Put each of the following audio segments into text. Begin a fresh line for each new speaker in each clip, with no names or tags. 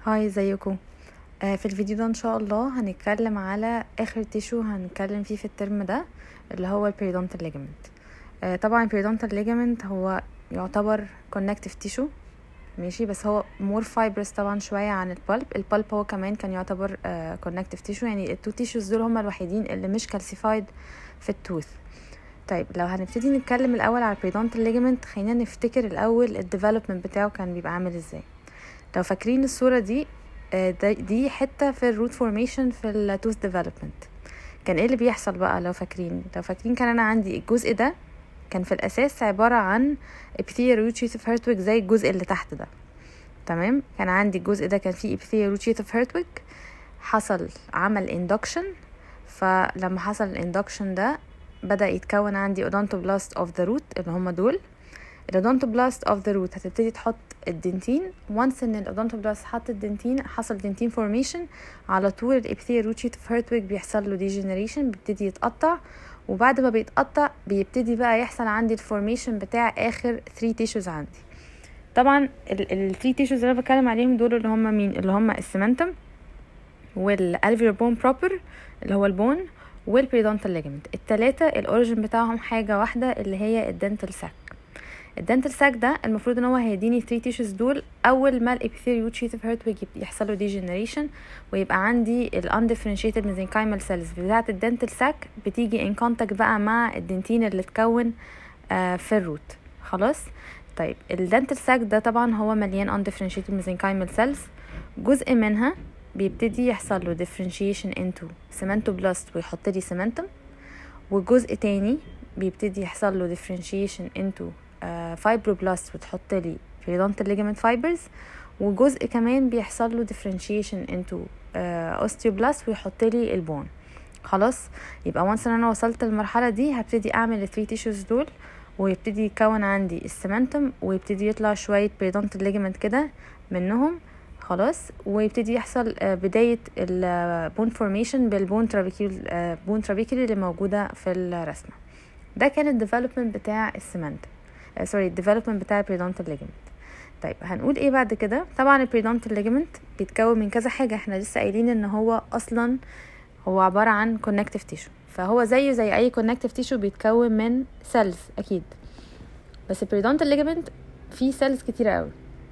هاي ازيكم آه في الفيديو ده ان شاء الله هنتكلم على اخر تيشو هنتكلم فيه في الترم ده اللي هو البيريدونتال ليجامنت آه طبعا البيريدونتال ليجامنت هو يعتبر كونكتيف تيشو ماشي بس هو مور فايبرس طبعا شويه عن البلب البلب هو كمان كان يعتبر كونكتيف تيشو يعني التو تيشوز دول هما الوحيدين اللي مش كالسيفايد في التوث طيب لو هنبتدي نتكلم الاول على البيريدونتال ليجامنت خلينا نفتكر الاول الديفلوبمنت بتاعه كان بيبقى عامل ازاي لو فاكرين الصورة دي دي حتة في الروت فورميشن في التوث ديفلوبمنت كان ايه اللي بيحصل بقى لو فاكرين لو فاكرين كان انا عندي الجزء ده كان في الاساس عبارة عن epithelial root sheath of Hertwig زي الجزء اللي تحت ده تمام كان عندي الجزء ده كان فيه epithelial root sheath of Hertwig حصل عمل induction فلما حصل الاندكشن ده بدأ يتكون عندي odontoblasts of the root اللي هما دول الاودونتوبلاست اوف ذا روت هتبتدي تحط الدنتين وانس ان الاودونتوبلاست حط الدنتين حصل دنتين فورميشن على طول الابيثيل روت شيت اوف هيرتويج بيحصل له ديجنريشن بيبتدي يتقطع وبعد ما بيتقطع بيبتدي بقى يحصل عندي الفورميشن بتاع اخر 3 تيشوز عندي طبعا الثري تيشوز اللي انا بتكلم عليهم دول اللي هم مين اللي هم السيمنتم والالفير بون بروبر اللي هو البون والبريدونتال ليجمنت التلاتة الاوريجين بتاعهم حاجة واحدة اللي هي الدنتال ساك الدنتال ساك ده المفروض ان هو هيديني 3 تيشوز دول اول ما الابيثيريوت شيت اوف هيرتويج يحصل له ديجنريشن ويبقى عندي الاندفرنشيتد ميزنكايمال سيلز بتاعه الدنتال ساك بتيجي ان كونتاكت بقى مع الدنتين اللي اتكون آه في الروت خلاص طيب الدنتال ساك ده طبعا هو مليان اندفرنشيتد ميزنكايمال سيلز جزء منها بيبتدي يحصل له differentiation into cementoblast ويحط لي cementum وجزء تاني بيبتدي يحصل له differentiation into فايبروبلاست وتحط لي periodontal ligament fibers وجزء كمان بيحصل له differentiation into osteoblast ويحط لي البون خلاص يبقى وانس ان انا وصلت للمرحله دي هبتدي اعمل الثري تيشوز دول ويبتدي يكون عندي السمنتم ويبتدي يطلع شويه periodontal ligament كده منهم خلاص ويبتدي يحصل بداية البون فورميشن بالبون ترابيكيول بون ترابيكيول اللي موجودة في الرسمة ده كان الديفلوبمنت بتاع السمنت سوري الديفلوبمنت بتاع البريدونتال ليجمنت طيب هنقول ايه بعد كده طبعا البريدونتال ليجمنت بيتكون من كذا حاجه احنا لسه قايلين ان هو اصلا هو عباره عن كونكتيف تيشو فهو زيه زي اي كونكتيف تيشو بيتكون من سيلز اكيد بس البريدونتال ليجمنت فيه سيلز كتيره قوي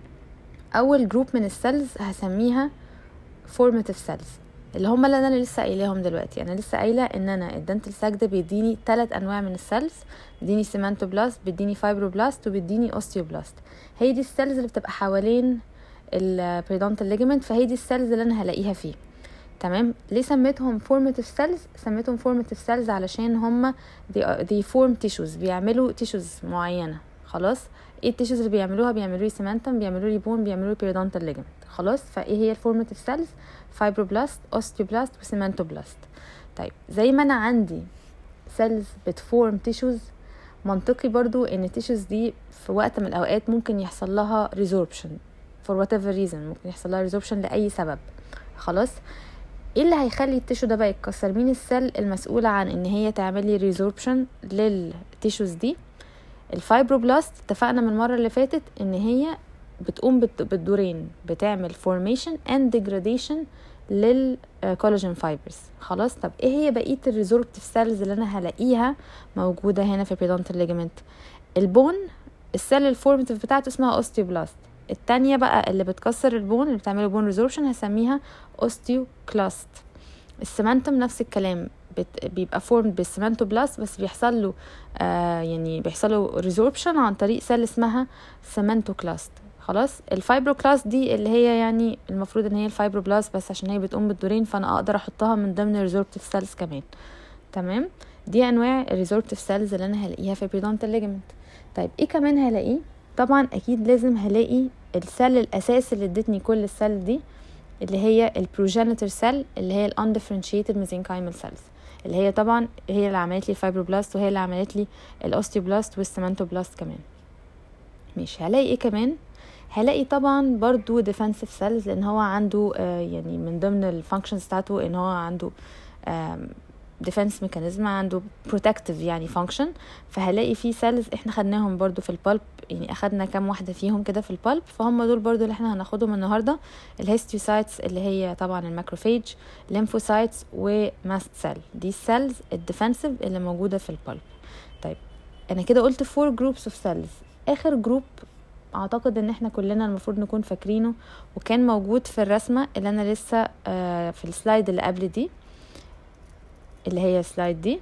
اول جروب من السيلز هسميها فورماتيف سيلز اللي هم اللي انا لسه قايلاهم دلوقتي انا لسه قايله ان انا الدنتال ساك ده بيديني ثلاث انواع من السيلز بيديني سيمانتوبلاست بيديني فايبروبلاست وبيديني اوستيوبلاست هي دي السيلز اللي بتبقى حوالين البريدونتال ليجمنت فهي دي السيلز اللي انا هلاقيها فيه تمام ليه سميتهم فورماتيف سيلز سميتهم فورماتيف سيلز علشان هم دي فورم تيشوز بيعملوا تيشوز معينه خلاص ايه التيشوز اللي بيعملوها بيعملوا لي سيمانتم بيعملوا لي بون بيعملوا لي بيريدونتال ليجمنت خلاص فايه هي الفورماتيف سيلز فايبروبلاست اوستيوبلاست وسيمانتوبلاست طيب زي ما انا عندي سيلز بتفورم تيشوز منطقي برضو ان التيشوز دي في وقت من الاوقات ممكن يحصل لها ريزوربشن فور وات ايفر ريزن ممكن يحصل لها ريزوربشن لاي سبب خلاص ايه اللي هيخلي التيشو ده بقى يتكسر مين السيل المسؤوله عن ان هي تعمل لي ريزوربشن للتيشوز دي الفايبروبلاست اتفقنا من المره اللي فاتت ان هي بتقوم بالدورين بتعمل فورميشن اند ديجراديشن للكولاجين فايبرز خلاص طب ايه هي بقيه الريزوربتيف سيلز اللي انا هلاقيها موجوده هنا في البريدونتال ليجمنت البون السيل الفورماتيف بتاعته اسمها اوستيوبلاست التانية بقى اللي بتكسر البون اللي بتعمل بون ريزوربشن هسميها اوستيوكلاست السمنتم نفس الكلام بيبقى فورم بالسمنتوبلاست بس بيحصل له آه يعني بيحصل له ريزوربشن عن طريق سيل اسمها سمنتوكلاست خلاص الفايبروكلاست دي اللي هي يعني المفروض ان هي الفايبروبلاست بس عشان هي بتقوم بالدورين فانا اقدر احطها من ضمن الريزوربتيف سيلز كمان تمام دي انواع الريزوربتيف سيلز اللي انا هلاقيها في البريدونتال ليجمنت طيب ايه كمان هلاقيه طبعا اكيد لازم هلاقي السيل الاساسي اللي ادتني كل السيل دي اللي هي البروجينيتور سيل اللي هي الاندفرنشيتد ميزنكايمال سيلز اللي هي طبعا هي اللي عملت لي الفايبروبلاست وهي اللي عملت لي الاوستيوبلاست والسمنتوبلاست كمان مش هلاقي ايه كمان هلاقي طبعا برضو ديفensive سيلز لان هو عنده آه يعني من ضمن الفانكشنز بتاعته ان هو عنده ديفنس ميكانيزم عنده بروتكتيف يعني فانكشن فهلاقي في سيلز احنا خدناهم برضو في البالب يعني اخدنا كام واحده فيهم كده في البالب فهم دول برضو اللي احنا هناخدهم النهارده الهيستيوسايتس اللي هي طبعا الماكروفيج ليمفوسايتس وماست سيل دي السيلز الديفنسيف اللي موجوده في البالب طيب انا كده قلت فور جروبس اوف سيلز اخر جروب اعتقد ان احنا كلنا المفروض نكون فاكرينه وكان موجود في الرسمه اللي انا لسه آه في السلايد اللي قبل دي اللي هي السلايد دي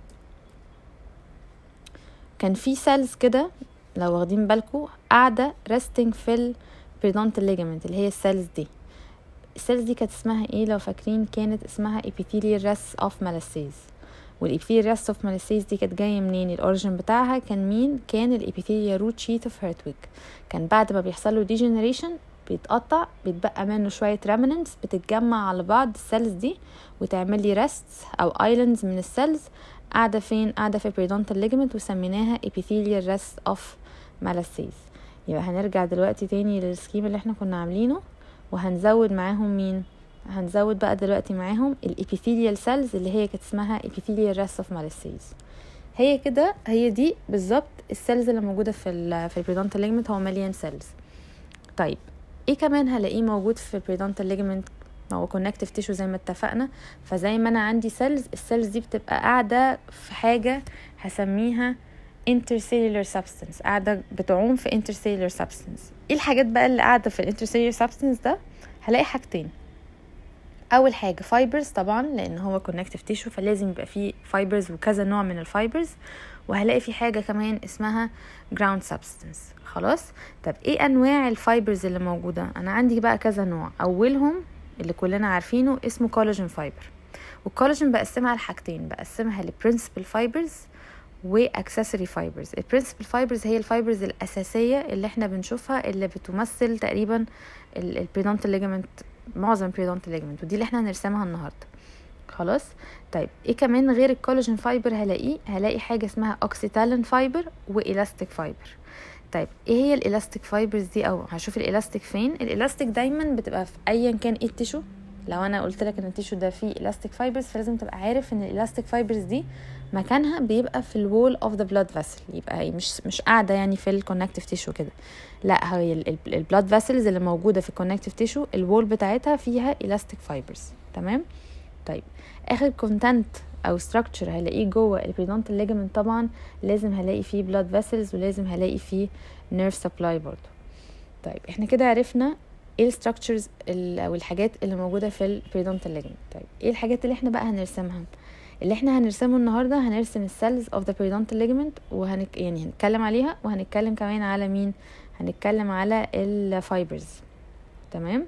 كان في سيلز كده لو واخدين بالكم قاعده ريستنج في البريدونتال ليجامنت اللي هي السيلز دي السيلز دي كانت اسمها ايه لو فاكرين كانت اسمها epithelial rest of malassez والابيثيليال ريست اوف ماليسيس دي كانت جايه منين الاوريجن بتاعها كان مين كان الابيثيليال روت شيت اوف هيرتويك كان بعد ما بيحصل له ديجنريشن بيتقطع بيتبقى منه شويه ريمننتس بتتجمع على بعض السيلز دي وتعمل لي ريستس او ايلاندز من السيلز قاعده فين قاعده في بريدونتال ليجمنت وسميناها epithelial ريست اوف ماليسيس يبقى هنرجع دلوقتي تاني للسكيم اللي احنا كنا عاملينه وهنزود معاهم مين هنزود بقى دلوقتي معاهم الابيثيليال سيلز اللي هي كانت اسمها epithelial rest of malices هي كده هي دي بالظبط السيلز اللي موجوده في ال في البريدونتال ليجمنت هو مليان سيلز طيب ايه كمان هلاقيه موجود في البريدونتال ليجمنت هو كونكتيف تيشو زي ما اتفقنا فزي ما انا عندي سيلز السيلز دي بتبقى قاعده في حاجه هسميها intercellular substance قاعده بتعوم في intercellular substance ايه الحاجات بقى اللي قاعده في الانترسيلولر substance ده هلاقي حاجتين اول حاجه فايبرز طبعا لان هو كونكتيف تيشو فلازم يبقى فيه فايبرز وكذا نوع من الفايبرز وهلاقي في حاجه كمان اسمها جراوند سبستنس خلاص طب ايه انواع الفايبرز اللي موجوده انا عندي بقى كذا نوع اولهم اللي كلنا عارفينه اسمه كولاجين فايبر والكولاجين بقسمها لحاجتين بقسمها لبرنسبل فايبرز واكسسوري فايبرز البرنسبل فايبرز هي الفايبرز الاساسيه اللي احنا بنشوفها اللي بتمثل تقريبا البريدونتال ليجامنت معظم بريدونتال ليجمنت ودي اللي احنا هنرسمها النهارده خلاص طيب ايه كمان غير الكولاجين فايبر هلاقيه هلاقي حاجه اسمها اوكسيتالين فايبر والاستيك فايبر طيب ايه هي الالاستيك فايبرز دي او هشوف الالاستيك فين الالاستيك دايما بتبقى في ايا كان ايه التيشو لو انا قلت لك ان التيشو ده فيه الاستيك فايبرز فلازم تبقى عارف ان الالاستيك فايبرز دي مكانها بيبقى في الوول اوف ذا بلاد فيسل يبقى هي مش مش قاعده يعني في الكونكتيف تيشو كده لا هي البلاد فيسلز اللي موجوده في الكونكتيف تيشو الوول بتاعتها فيها الاستيك فايبرز تمام طيب اخر كونتنت او ستراكشر هلاقيه جوه البريدونتال ليجمنت طبعا لازم هلاقي فيه بلاد فيسلز ولازم هلاقي فيه نيرف سبلاي برضو طيب احنا كده عرفنا ايه الستراكشرز او الحاجات اللي موجوده في البريدونتال ليجمنت طيب ايه الحاجات اللي احنا بقى هنرسمها اللي احنا هنرسمه النهارده هنرسم السيلز اوف ذا بريدونتال ليجمنت وهنك يعني هنتكلم عليها وهنتكلم كمان على مين هنتكلم على الفايبرز تمام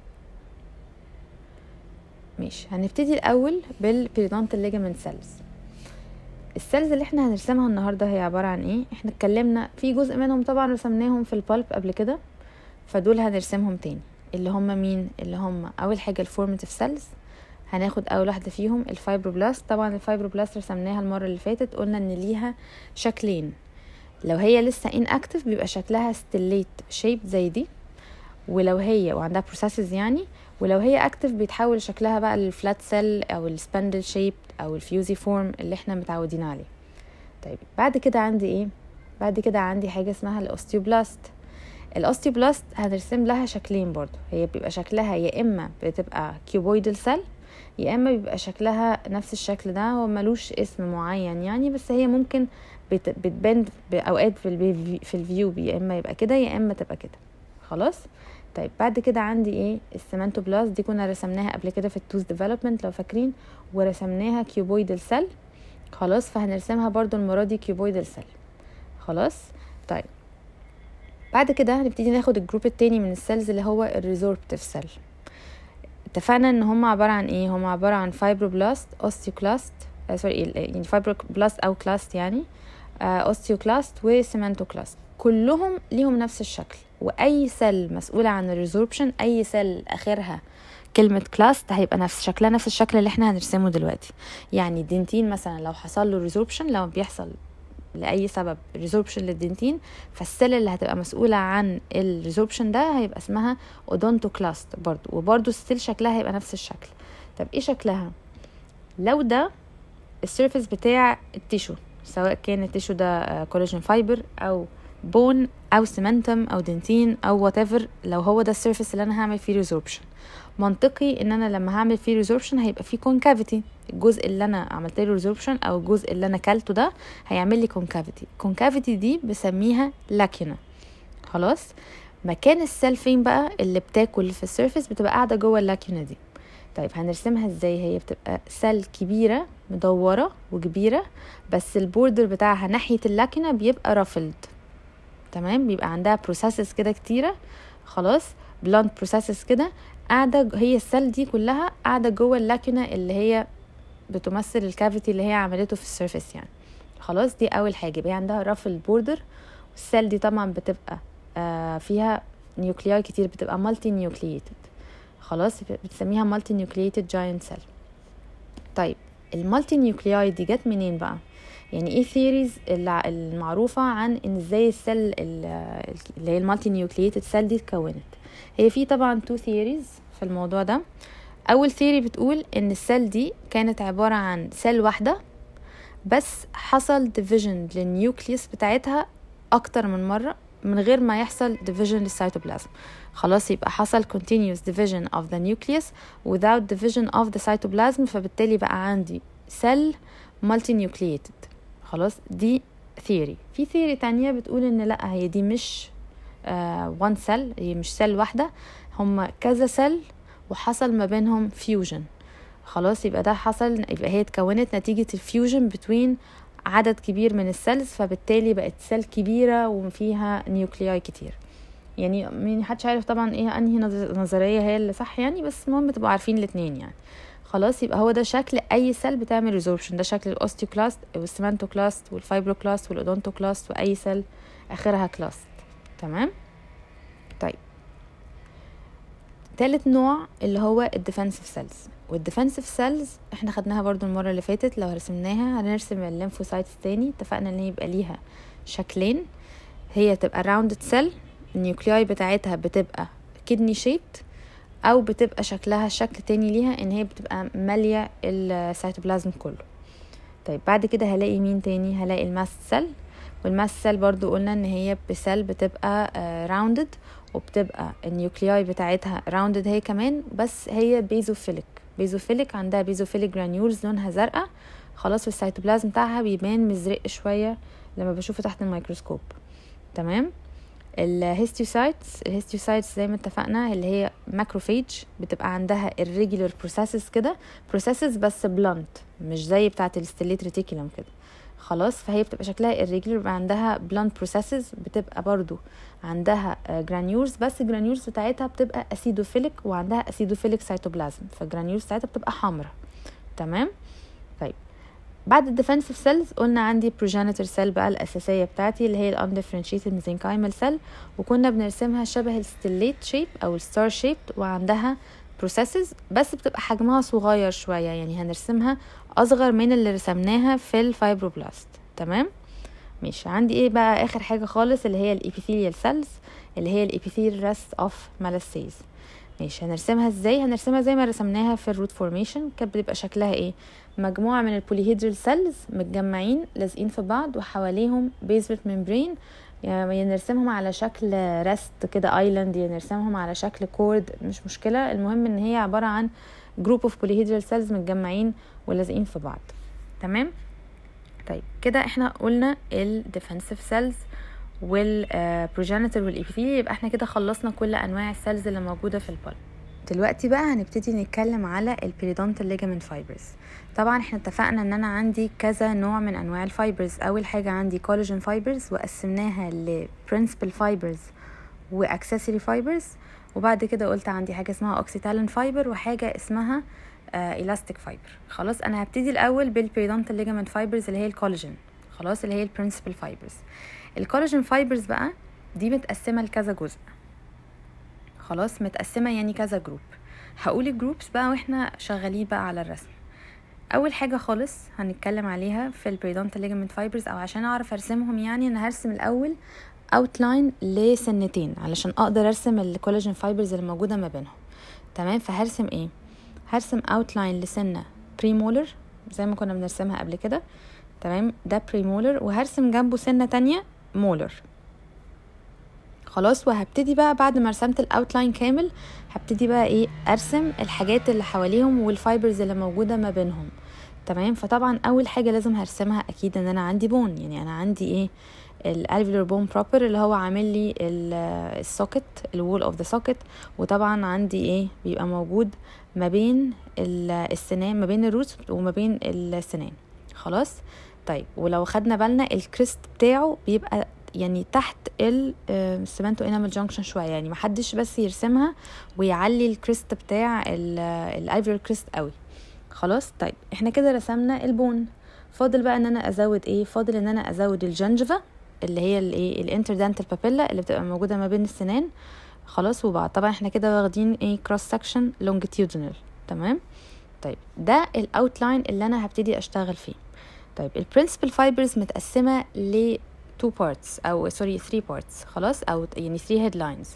ماشي هنبتدي الاول بالبريدونتال ليجمنت سيلز السيلز اللي احنا هنرسمها النهارده هي عباره عن ايه احنا اتكلمنا في جزء منهم طبعا رسمناهم في البالب قبل كده فدول هنرسمهم تاني اللي هم مين اللي هم اول حاجه الفورماتيف سيلز هناخد اول واحده فيهم الفايبروبلاست طبعا الفايبروبلاست رسمناها المره اللي فاتت قلنا ان ليها شكلين لو هي لسه ان اكتف بيبقى شكلها ستيليت شيب زي دي ولو هي وعندها بروسيسز يعني ولو هي اكتف بيتحول شكلها بقى للفلات سيل او السبندل شيب او الفيوزي فورم اللي احنا متعودين عليه طيب بعد كده عندي ايه بعد كده عندي حاجه اسمها الاوستيوبلاست الاوستيوبلاست هنرسم لها شكلين برضو هي بيبقى شكلها يا اما بتبقى كيوبويدال سيل يا اما بيبقى شكلها نفس الشكل ده هو ملوش اسم معين يعني بس هي ممكن بتبان باوقات في, في الفيو يا اما يبقى كده يا اما تبقى كده خلاص طيب بعد كده عندي ايه السيمنتوبلاست دي كنا رسمناها قبل كده في التوز ديفلوبمنت لو فاكرين ورسمناها كيوبويدال سيل خلاص فهنرسمها برضو المره دي كيوبويدال سيل خلاص طيب بعد كده هنبتدي ناخد الجروب التاني من السيلز اللي هو الريزوربتيف سيل اتفقنا ان هم عبارة عن ايه هم عبارة عن فايبروبلاست اوستيوكلاست آه سوري يعني فايبروبلاست او كلاست يعني آه اوستيوكلاست وسيمنتوكلاست كلهم ليهم نفس الشكل واي سيل مسؤولة عن الريزوربشن اي سيل اخرها كلمة كلاست هيبقى نفس شكلها نفس الشكل اللي احنا هنرسمه دلوقتي يعني الدنتين مثلا لو حصل له ريزوربشن لو بيحصل لاي سبب ريزوربشن للدنتين فالسيل اللي هتبقى مسؤوله عن الريزوربشن ده هيبقى اسمها اودونتوكلاست برضو وبرضو السيل شكلها هيبقى نفس الشكل طب ايه شكلها لو ده السيرفيس بتاع التيشو سواء كان التيشو ده كولاجين فايبر او بون او سيمنتم او دنتين او وات لو هو ده السيرفيس اللي انا هعمل فيه ريزوربشن منطقي ان انا لما هعمل فيه ريزوربشن هيبقى فيه كونكافيتي الجزء اللي انا عملت له ريزوربشن او الجزء اللي انا كلته ده هيعمل لي كونكافيتي الكونكافيتي دي بسميها لاكينا خلاص مكان السيل فين بقى اللي بتاكل في السيرفيس بتبقى قاعده جوه اللاكينا دي طيب هنرسمها ازاي هي بتبقى سيل كبيره مدوره وكبيره بس البوردر بتاعها ناحيه اللاكينا بيبقى رافلد تمام بيبقى عندها بروسيسز كده كتيره خلاص بلانت بروسيسز كده قاعده هي السيل دي كلها قاعده جوه اللاكينا اللي هي بتمثل الكافيتي اللي هي عملته في السيرفيس يعني خلاص دي اول حاجه يبقى عندها رافل بوردر والسيل دي طبعا بتبقى آه فيها نيوكلياي كتير بتبقى مالتي نيوكلييتد خلاص بتسميها مالتي نيوكلييتد جاينت سيل طيب المالتي نيوكلياي دي جت منين بقى يعني ايه ثيريز المعروفه عن ان ازاي السيل اللي هي المالتي نيوكلييتد سيل دي اتكونت هي في طبعا تو ثيريز في الموضوع ده اول ثيري بتقول ان السيل دي كانت عباره عن سيل واحده بس حصل ديفيجن للنيوكليوس بتاعتها اكتر من مره من غير ما يحصل division للسيتوبلازم خلاص يبقى حصل continuous division of the nucleus without division of the cytoplasm فبالتالي بقى عندي cell multinucleated خلاص دي ثيوري في ثيوري تانية بتقول ان لا هي دي مش وان uh, سيل هي مش سيل واحدة هما كذا سيل وحصل ما بينهم فيوجن خلاص يبقى ده حصل يبقى هي اتكونت نتيجة الفيوجن بتوين عدد كبير من السيلز فبالتالي بقت سيل كبيرة وفيها نيوكلياي كتير يعني يعني محدش عارف طبعا ايه انهي نظرية هي اللي صح يعني بس المهم تبقوا عارفين الاتنين يعني خلاص يبقى هو ده شكل اي سيل بتعمل ريزوربشن ده شكل الاوستيوكلاست والسيمانتوكلاست والفايبروكلاست والاودونتوكلاست واي سيل اخرها كلاست تمام طيب تالت نوع اللي هو الديفنسيف سيلز والديفنسيف سيلز احنا خدناها برضو المره اللي فاتت لو رسمناها هنرسم الليمفوسايتس تاني اتفقنا ان يبقى ليها شكلين هي تبقى راوندد سيل النيوكلياي بتاعتها بتبقى كدني شيبت او بتبقى شكلها شكل تاني ليها ان هي بتبقى ماليه السيتوبلازم كله طيب بعد كده هلاقي مين تاني هلاقي الماست سيل والماست سيل برضو قلنا ان هي بسيل بتبقى راوندد وبتبقى النيوكلياي بتاعتها راوندد هي كمان بس هي بيزوفيليك بيزوفيليك عندها بيزوفيليك جرانيولز لونها زرقاء خلاص والسيتوبلازم بتاعها بيبان مزرق شويه لما بشوفه تحت الميكروسكوب تمام الهيستيوسايتس الهيستيوسايتس زي ما اتفقنا اللي هي ماكروفيج بتبقى عندها الريجولار بروسيسز كده بروسيسز بس بلانت مش زي بتاعه الستيليت ريتيكولم كده خلاص فهي بتبقى شكلها الريجولار بيبقى عندها بلانت بروسيسز بتبقى برضو عندها جرانيولز بس الجرانيولز بتاعتها بتبقى اسيدوفيليك وعندها اسيدوفيليك سيتوبلازم فالجرانيولز بتاعتها بتبقى حمراء تمام طيب بعد الديفنسيف سيلز قلنا عندي بروجينيتور سيل بقى الاساسيه بتاعتي اللي هي الاندفرنشيتد ميزنكايمال سيل وكنا بنرسمها شبه الستيليت شيب او الستار شيب وعندها بروسيسز بس بتبقى حجمها صغير شويه يعني هنرسمها اصغر من اللي رسمناها في الفايبروبلاست تمام ماشي عندي ايه بقى اخر حاجه خالص اللي هي الابيثيليال سيلز اللي هي الابيثيل ريست اوف مالاسيز ماشي هنرسمها ازاي هنرسمها زي ما رسمناها في الروت فورميشن كانت بتبقى شكلها ايه مجموعه من البوليهيدرال سيلز متجمعين لازقين في بعض وحواليهم بيزمنت ممبرين يعني نرسمهم على شكل رست كده ايلاند يعني نرسمهم على شكل كورد مش مشكله المهم ان هي عباره عن جروب اوف بوليهيدرال سيلز متجمعين ولازقين في بعض تمام طيب كده احنا قلنا الديفنسيف سيلز والبروجينيتور والابيثيلي يبقى احنا كده خلصنا كل انواع السيلز اللي موجوده في البلب دلوقتي بقى هنبتدي نتكلم على البيريدونتال ليجامنت فايبرز طبعا احنا اتفقنا ان انا عندي كذا نوع من انواع الفايبرز اول حاجه عندي كولاجين فايبرز وقسمناها لبرنسبل فايبرز واكسسوري فايبرز وبعد كده قلت عندي حاجه اسمها اوكسيتالين فايبر وحاجه اسمها الاستيك فايبر خلاص انا هبتدي الاول بالبيريدونتال ليجامنت فايبرز اللي هي الكولاجين خلاص اللي هي البرنسبل فايبرز الكولاجين فايبرز بقى دي متقسمه لكذا جزء خلاص متقسمه يعني كذا جروب هقول الجروبس بقى واحنا شغالين بقى على الرسم اول حاجه خالص هنتكلم عليها في البريدونتال ليجامنت فايبرز او عشان اعرف ارسمهم يعني انا هرسم الاول اوتلاين لسنتين علشان اقدر ارسم الكولاجين فايبرز اللي موجوده ما بينهم تمام فهرسم ايه هرسم اوتلاين لسنه بريمولر زي ما كنا بنرسمها قبل كده تمام ده بريمولر وهرسم جنبه سنة تانية مولر خلاص وهبتدي بقى بعد ما رسمت الاوتلاين كامل هبتدي بقى ايه ارسم الحاجات اللي حواليهم والفايبرز اللي موجودة ما بينهم تمام فطبعا اول حاجة لازم هرسمها اكيد ان انا عندي بون يعني انا عندي ايه الالفيولار بون بروبر اللي هو عامل لي السوكت الوول اوف ذا سوكت وطبعا عندي ايه بيبقى موجود ما بين السنان ما بين الروت وما بين السنان خلاص طيب ولو خدنا بالنا الكريست بتاعه بيبقى يعني تحت السمنتو انامل جانكشن شويه يعني محدش بس يرسمها ويعلي الكريست بتاع الايفر كريست قوي خلاص طيب احنا كده رسمنا البون فاضل بقى ان انا ازود ايه فاضل ان انا ازود الجنجفا اللي هي الايه الانتردنتال بابيلا اللي بتبقى موجوده ما بين السنان خلاص وبعد طبعا احنا كده واخدين ايه كروس سكشن لونجيتيودينال تمام طيب ده الاوتلاين اللي انا هبتدي اشتغل فيه طيب البرنسبل فايبرز متقسمه ل two parts او سوري three parts خلاص او يعني three headlines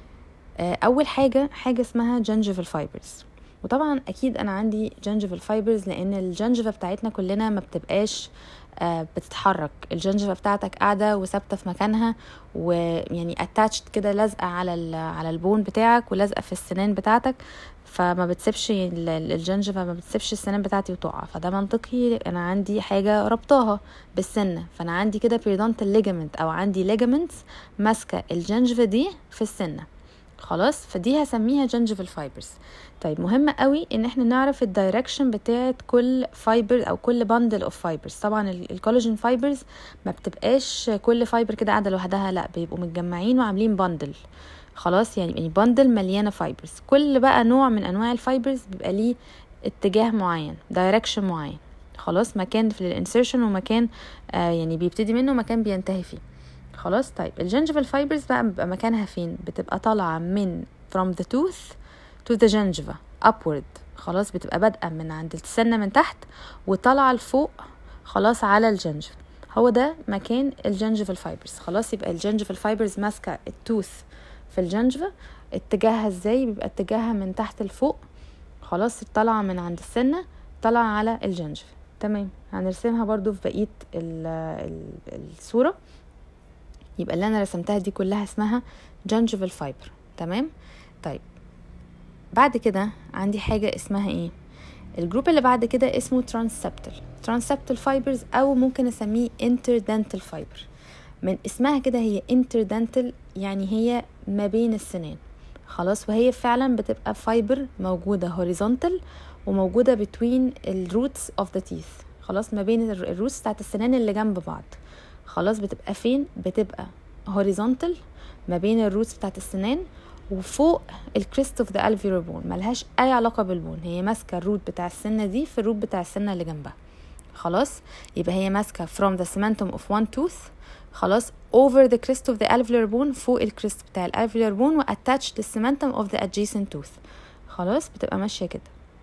اول حاجه حاجه اسمها gingival fibers وطبعا اكيد انا عندي gingival fibers لان الجنجفه بتاعتنا كلنا ما بتبقاش بتتحرك الجنجفه بتاعتك قاعده وثابته في مكانها ويعني اتاتشد كده لازقه على على البون بتاعك ولازقه في السنان بتاعتك فما بتسيبش الجنجفة ما بتسيبش السنان بتاعتي وتقع فده منطقي انا عندي حاجة ربطاها بالسنة فانا عندي كده بيريدونتال ليجامنت او عندي ليجامنتس ماسكة الجنجفة دي في السنة خلاص فدي هسميها جنجفال فايبرز طيب مهم قوي ان احنا نعرف الدايركشن بتاعت كل فايبر او كل باندل اوف فايبرز طبعا الكولاجين فايبرز ما بتبقاش كل فايبر كده قاعده لوحدها لا بيبقوا متجمعين وعاملين باندل خلاص يعني يعني باندل مليانه فايبرز كل بقى نوع من انواع الفايبرز بيبقى ليه اتجاه معين دايركشن معين خلاص مكان في الانسيرشن ومكان آه يعني بيبتدي منه ومكان بينتهي فيه خلاص طيب الجنجفال فايبرز بقى بيبقى مكانها فين بتبقى طالعه من from the tooth to the gingiva upward خلاص بتبقى بادئه من عند السنه من تحت وطالعه لفوق خلاص على الجنجفة هو ده مكان الجنجفال فايبرز خلاص يبقى الجنجفال فايبرز ماسكه التوث في الجنجفة اتجاهها ازاي بيبقى اتجاهها من تحت لفوق خلاص طالعة من عند السنة طالعة على الجنجفة تمام هنرسمها برضو في بقية ال ال الصورة يبقى اللي انا رسمتها دي كلها اسمها جنجفال فايبر تمام طيب بعد كده عندي حاجة اسمها ايه الجروب اللي بعد كده اسمه ترانسبتال ترانسبتال فايبرز او ممكن اسميه انتردنتال فايبر من اسمها كده هي انتردنتال يعني هي ما بين السنان خلاص وهي فعلا بتبقى فايبر موجودة هوريزونتال وموجودة بتوين الروتس اوف ذا تيث خلاص ما بين الروتس بتاعت السنان اللي جنب بعض خلاص بتبقى فين بتبقى هوريزونتال ما بين الروتس بتاعت السنان وفوق الكريست اوف ذا الفيولار بون ملهاش اي علاقه بالبون هي ماسكه الروت بتاع السنه دي في الروت بتاع السنه اللي جنبها خلاص يبقى هي ماسكه from the cementum of one tooth خلاص over the crest of the alveolar bone فوق الكريست بتاع الالفيولار بون و attached the cementum of the adjacent tooth خلاص بتبقى ماشيه كده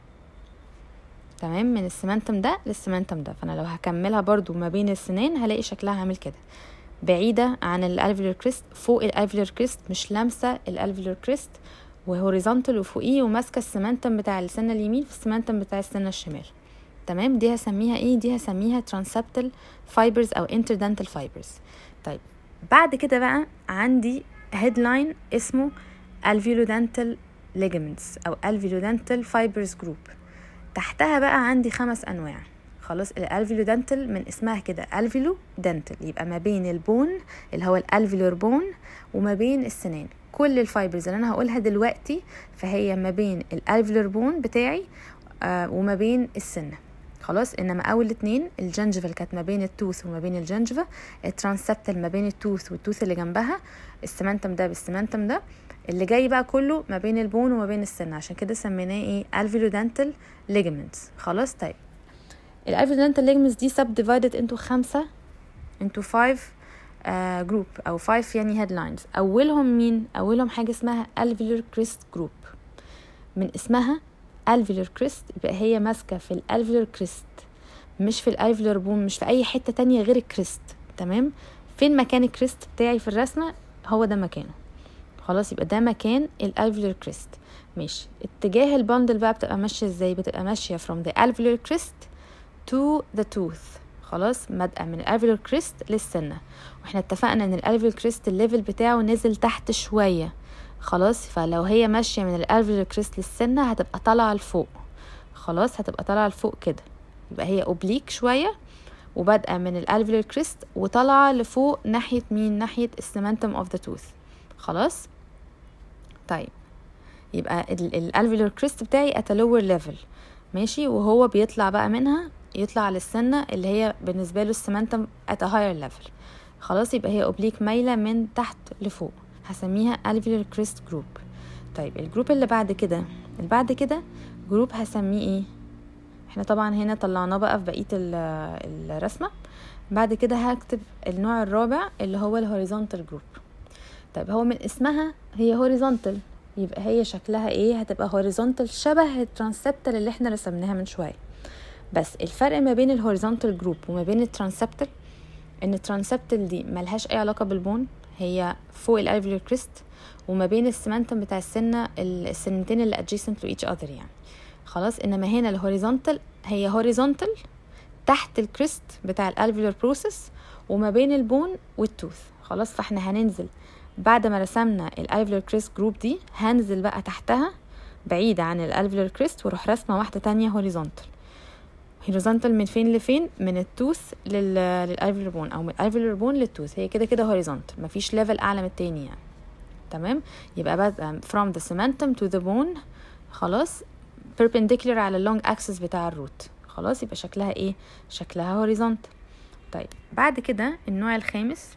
تمام من السمنتم ده للسمنتم ده فانا لو هكملها برضو ما بين السنان هلاقي شكلها عامل كده بعيدة عن الالفيولار كريست فوق الالفيولار كريست مش لامسة الالفيولار كريست وهوريزونتال وفوقيه وماسكة السمنتم بتاع السنة اليمين في السمنتم بتاع السنة الشمال تمام دي هسميها ايه دي هسميها ترانسبتال فايبرز او انتردنتال فايبرز طيب بعد كده بقى عندي هيدلاين اسمه alveolodental ligaments او alveolodental fibers group تحتها بقى عندي خمس انواع خلاص الالفيولودنتال من اسمها كده الفيلو دنتال يبقى ما بين البون اللي هو الالفيولور بون وما بين السنان كل الفايبرز اللي انا هقولها دلوقتي فهي ما بين الالفيولور بون بتاعي آه وما بين السنه خلاص انما اول اتنين الجنجفال كانت ما بين التوث وما بين الجنجفا الترانسبتال ما بين التوث والتوث اللي جنبها السمنتم ده بالسمنتم ده اللي جاي بقى كله ما بين البون وما بين السن عشان كده سميناه ايه الفيلودنتال ليجمنتس خلاص طيب الالفيلودنتال ليجمنتس دي سب ديفايدد انتو خمسة انتو فايف جروب uh, او فايف يعني هيدلاينز اولهم مين اولهم حاجه اسمها الفيلر كريست جروب من اسمها الفيلر كريست يبقى هي ماسكه في الالفيلر كريست مش في الالفيلر بون مش في اي حته تانية غير الكريست تمام فين مكان الكريست بتاعي في الرسمه هو ده مكانه خلاص يبقى ده مكان الالفيلر كريست ماشي اتجاه البندل بقى بتبقى ماشيه ازاي بتبقى ماشيه from the alveolar crest to the tooth خلاص بادئه من الالفيولار كريست للسنه واحنا اتفقنا ان الالفيولار كريست الليفل بتاعه نزل تحت شويه خلاص فلو هي ماشيه من الالفيولار كريست للسنه هتبقى طالعه لفوق خلاص هتبقى طالعه لفوق كده يبقى هي اوبليك شويه وبادئه من الالفيولار كريست وطالعه لفوق ناحيه مين ناحيه السمنتم اوف ذا توث خلاص طيب يبقى الالفيولار كريست بتاعي at a lower level ماشي وهو بيطلع بقى منها يطلع للسنة اللي هي بالنسبة له السمنتم at a higher level خلاص يبقى هي اوبليك مايلة من تحت لفوق هسميها alveolar crest group طيب الجروب اللي بعد كده اللي بعد كده جروب هسميه ايه احنا طبعا هنا طلعناه بقى في بقية الرسمة بعد كده هكتب النوع الرابع اللي هو الهوريزونتال جروب طيب هو من اسمها هي هوريزونتال يبقى هي شكلها ايه هتبقى هوريزونتال شبه الترانسبتال اللي احنا رسمناها من شويه بس الفرق ما بين الهوريزونتال جروب وما بين الترانسبتال ان الترانسبتال دي ملهاش اي علاقه بالبون هي فوق الالفيولار كريست وما بين السمنتم بتاع السنه السنتين اللي adjacent to each other يعني خلاص انما هنا الهوريزونتال هي هوريزونتال تحت الكريست بتاع الالفيولار بروسيس وما بين البون والتوث خلاص فاحنا هننزل بعد ما رسمنا الالفيولار كريست جروب دي هنزل بقى تحتها بعيدة عن الالفيولار كريست واروح رسمة واحدة تانية هوريزونتال هوريزونتال من فين لفين من التوث للالفيولار بون او من الالفيولار بون للتوث هي كده كده هوريزونتال مفيش ليفل اعلى من التاني يعني تمام يبقى بقى from the cementum to the bone خلاص perpendicular على اللونج اكسس بتاع الروت خلاص يبقى شكلها ايه شكلها هوريزونتال طيب بعد كده النوع الخامس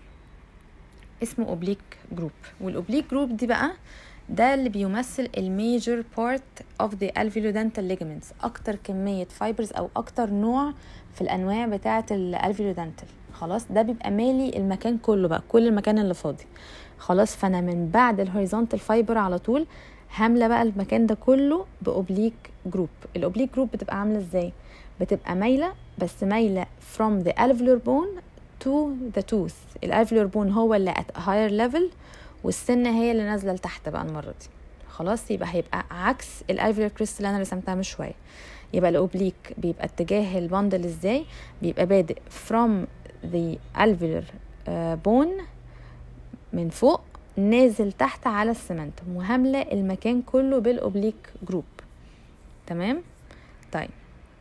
اسمه اوبليك جروب والاوبليك جروب دي بقى ده اللي بيمثل الميجر بارت اوف ذا الفيلودنتال ليجمنتس اكتر كميه فايبرز او اكتر نوع في الانواع بتاعه الالفيلودنتال خلاص ده بيبقى مالي المكان كله بقى كل المكان اللي فاضي خلاص فانا من بعد الهوريزونتال فايبر على طول هامله بقى المكان ده كله باوبليك جروب الاوبليك جروب بتبقى عامله ازاي بتبقى مايله بس مايله from the alveolar bone to the tooth الالفيولار بون هو اللي at a higher level والسنة هي اللي نازلة لتحت بقى المرة دي خلاص يبقى هيبقى عكس الالفيولار كريست اللي انا رسمتها من شوية يبقى الاوبليك بيبقى اتجاه البندل ازاي بيبقى بادئ from the alveolar bone من فوق نازل تحت على السمنتم وهاملة المكان كله بالاوبليك جروب تمام طيب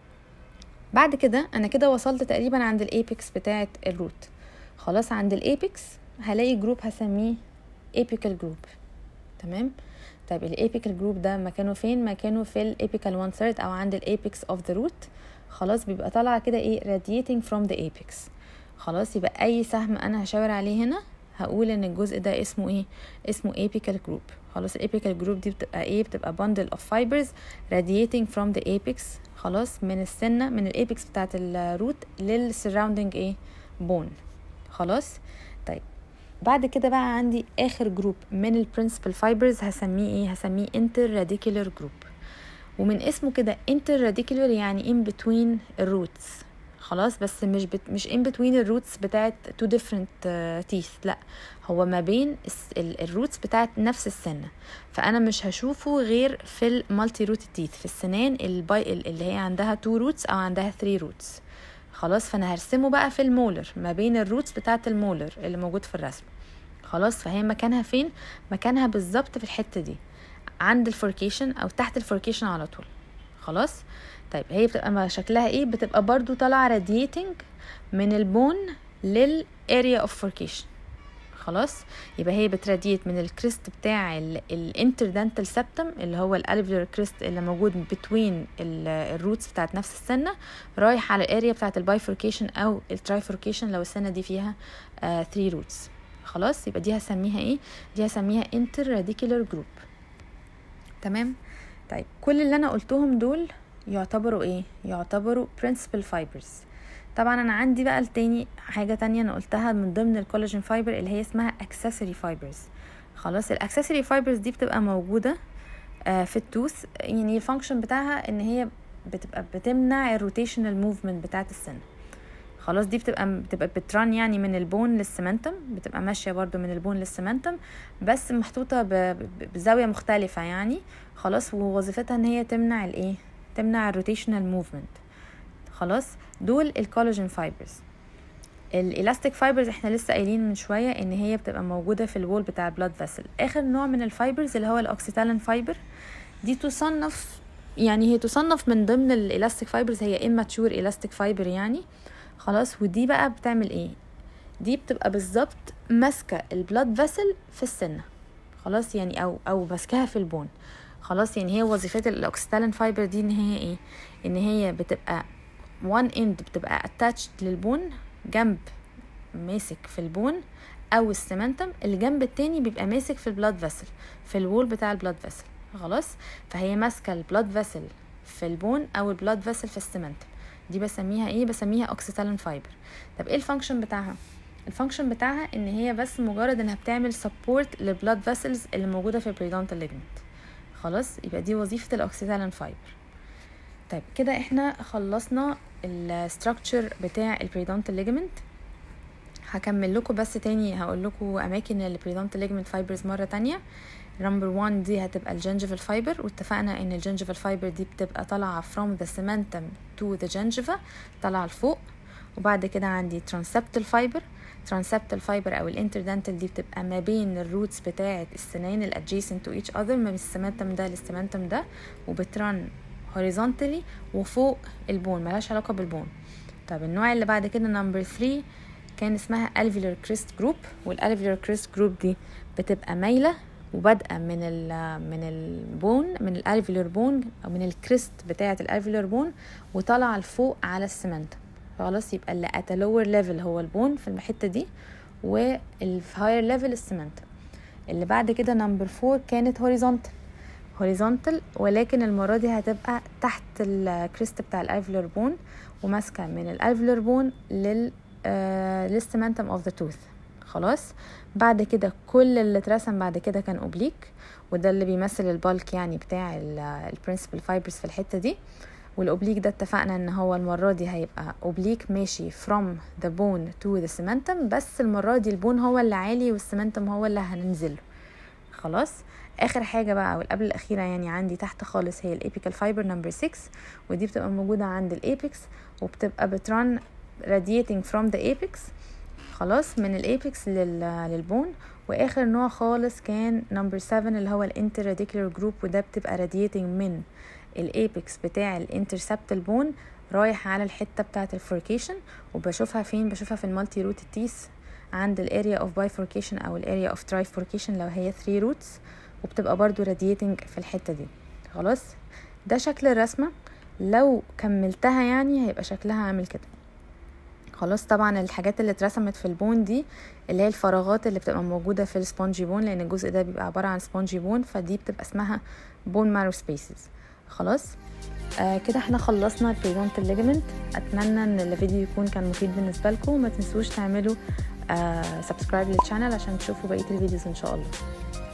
بعد كده انا كده وصلت تقريبا عند الايبكس بتاعه الروت خلاص عند الايبكس هلاقي جروب هسميه ايبيكال جروب تمام طيب الايبيكال جروب ده مكانه فين مكانه في الايبيكال 1 ثيرد او عند الايبكس اوف ذا روت خلاص بيبقى طالعه كده ايه radiating from the apex خلاص يبقى اي سهم انا هشاور عليه هنا هقول ان الجزء ده اسمه ايه اسمه apical group خلاص الايبيكال جروب دي بتبقى ايه بتبقى bundle of fibers radiating from the apex خلاص من السنه من الايبكس بتاعت الروت للسراوندنج ايه بون خلاص طيب بعد كده بقى عندي اخر جروب من البرنسبل فايبرز هسميه ايه هسميه انتر راديكولار جروب ومن اسمه كده انتر راديكولار يعني ان بتوين الروتس خلاص بس مش بت... مش ان بتوين الروتس بتاعت تو ديفرنت تيث لا هو ما بين الروتس بتاعت نفس السنه فانا مش هشوفه غير في المالتي روت تيث في السنان الباي اللي هي عندها تو روتس او عندها ثري روتس خلاص فانا هرسمه بقى في المولر ما بين الروتس بتاعه المولر اللي موجود في الرسم خلاص فهي مكانها فين مكانها بالظبط في الحته دي عند الفوركيشن او تحت الفوركيشن على طول خلاص طيب هي بتبقى شكلها ايه بتبقى برضو طالعه راديتنج من البون للاريا اوف فوركيشن خلاص يبقى هي بتراديت من الكريست بتاع الانتردنتال سبتم اللي هو الالفيولار كريست اللي موجود بتوين الروتس بتاعت نفس السنه رايح على الاريا بتاعت البايفوركيشن او الترايفوركيشن لو السنه دي فيها 3 uh, روتس خلاص يبقى دي هسميها ايه دي هسميها انتر راديكولار جروب تمام طيب كل اللي انا قلتهم دول يعتبروا ايه يعتبروا principal fibers طبعا انا عندي بقى التاني حاجه تانية انا قلتها من ضمن الكولاجين فايبر اللي هي اسمها accessory fibers خلاص الاكسسوري فايبرز دي بتبقى موجوده آه في التوث يعني الفانكشن بتاعها ان هي بتبقى بتمنع الروتيشنال موفمنت بتاعت السن خلاص دي بتبقى بتبقى بتران يعني من البون للسمنتم بتبقى ماشيه برضو من البون للسمنتم بس محطوطه بزاويه مختلفه يعني خلاص ووظيفتها ان هي تمنع الايه تمنع الروتيشنال موفمنت خلاص دول الكولاجين فايبرز الالاستيك فايبرز احنا لسه قايلين من شويه ان هي بتبقى موجوده في الوول بتاع البلاد فيسل اخر نوع من الفايبرز اللي هو الاوكسيتالين فايبر دي تصنف يعني هي تصنف من ضمن الالاستيك فايبرز هي immature الاستيك فايبر يعني خلاص ودي بقى بتعمل ايه دي بتبقى بالظبط ماسكه البلاد فيسل في السنه خلاص يعني او او ماسكاها في البون خلاص يعني هي وظيفه الاوكسيتالين فايبر دي ان هي ايه ان هي بتبقى one end بتبقى attached للبون جنب ماسك في البون او السمنتم الجنب التاني بيبقى ماسك في البلاد فيسل في الوول بتاع البلاد فيسل خلاص فهي ماسكه البلاد فيسل في البون او البلاد فيسل في السمنتم دي بسميها ايه بسميها اوكسيتالين فايبر طب ايه الفانكشن بتاعها الفانكشن بتاعها ان هي بس مجرد انها بتعمل سبورت للبلاد فيسلز اللي موجوده في البريدونتال ليجمنت خلاص يبقى دي وظيفه الاوكسيتالين فايبر طيب كده احنا خلصنا الستراكشر بتاع البريدونتال ليجمنت هكمل لكم بس تاني هقول لكم اماكن البريدونتال ليجمنت فايبرز مره تانية نمبر 1 دي هتبقى الجنجفال فايبر واتفقنا ان الجنجفال فايبر دي بتبقى طالعه from the cementum to the gingiva طالعه لفوق وبعد كده عندي transeptal fiber transeptal fiber او الانتردنتال دي بتبقى ما بين الروتس بتاعه السنان الادجيسنت تو each other ما بين السمنتم ده للسمنتم ده وبترن horizontally وفوق البون ملهاش علاقه بالبون طب النوع اللي بعد كده نمبر 3 كان اسمها alveolar crest group والalveolar crest group دي بتبقى مايله وبادئه من ال من البون من الالفيولر بون او من الكريست بتاعه الالفيولر بون وطالعه لفوق على السمنت خلاص يبقى اللي ات لور ليفل هو البون في الحته دي والهاير ليفل السمنت اللي بعد كده نمبر فور كانت هوريزونتال هوريزونتال ولكن المره دي هتبقى تحت الكريست بتاع الالفيولر بون وماسكه من الالفيولر بون لل للسمنتم اوف ذا توث خلاص بعد كده كل اللي اترسم بعد كده كان اوبليك وده اللي بيمثل البالك يعني بتاع البرنسبل فايبرز في الحته دي والاوبليك ده اتفقنا ان هو المره دي هيبقى اوبليك ماشي from the bone to the cementum بس المره دي البون هو اللي عالي والسمنتم هو اللي هننزله خلاص اخر حاجه بقى والقبل الاخيره يعني عندي تحت خالص هي الابيكال فايبر نمبر 6 ودي بتبقى موجوده عند الابيكس وبتبقى بترن radiating from the apex خلاص من الابيكس للبون واخر نوع خالص كان نمبر 7 اللي هو الانتراديكولار جروب وده بتبقى رادياتنج من الابيكس بتاع الانترسبتال بون رايح على الحته بتاعه الفوركيشن وبشوفها فين بشوفها في المالتي روت تيس عند الاريا اوف بايفوركيشن او الاريا اوف ترايفوركيشن لو هي 3 روتس وبتبقى برضو رادياتنج في الحته دي خلاص ده شكل الرسمه لو كملتها يعني هيبقى شكلها عامل كده خلاص طبعا الحاجات اللي اترسمت في البون دي اللي هي الفراغات اللي بتبقى موجوده في السبونجي بون لان الجزء ده بيبقى عباره عن سبونجي بون فدي بتبقى اسمها بون مارو سبيسز خلاص آه كده احنا خلصنا البريدونتال ليجمنت اتمنى ان الفيديو يكون كان مفيد بالنسبه لكم وما تنسوش تعملوا آه سبسكرايب للشانل عشان تشوفوا بقيه الفيديوز ان شاء الله